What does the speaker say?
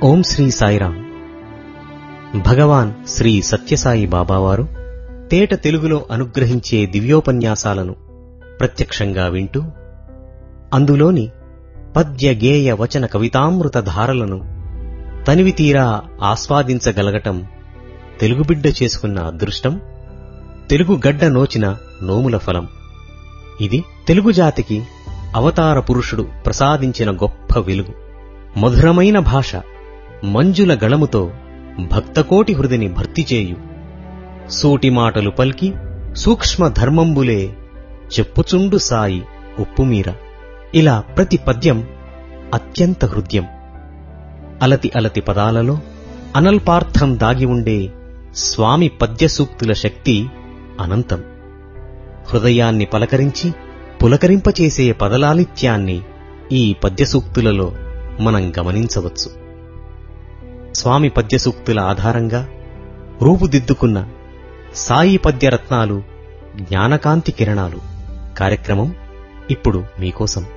ఓం శ్రీ సాయిరాం భగవాన్ శ్రీ సత్యసాయి బాబావారు తేట తెలుగులో అనుగ్రహించే దివ్యోపన్యాసాలను ప్రత్యక్షంగా వింటూ అందులోని పద్య గేయ వచన కవితామృత ధారలను తనివితీరా ఆస్వాదించగలగటం తెలుగుబిడ్డ చేసుకున్న అదృష్టం తెలుగు గడ్డ నోచిన నోముల ఫలం ఇది తెలుగు జాతికి అవతార పురుషుడు ప్రసాదించిన గొప్ప వెలుగు మధురమైన భాష మంజుల గళముతో భక్తకోటి హృదిని భర్తి చేయు సూటి మాటలు పల్కి సూక్ష్మ ధర్మంబులే చెప్పుచుండు సాయి ఉప్పుమీర ఇలా ప్రతి పద్యం అత్యంత హృద్యం అలతి అలతి పదాలలో అనల్పార్థం దాగి ఉండే స్వామి పద్యసూక్తుల శక్తి అనంతం హృదయాన్ని పలకరించి పులకరింపచేసే పదలాలిత్యాన్ని ఈ పద్యసూక్తులలో మనం గమనించవచ్చు స్వామి పద్యసూక్తుల ఆధారంగా రూపుదిద్దుకున్న సాయి పద్యరత్నాలు జ్ఞానకాంతి కిరణాలు కార్యక్రమం ఇప్పుడు మీకోసం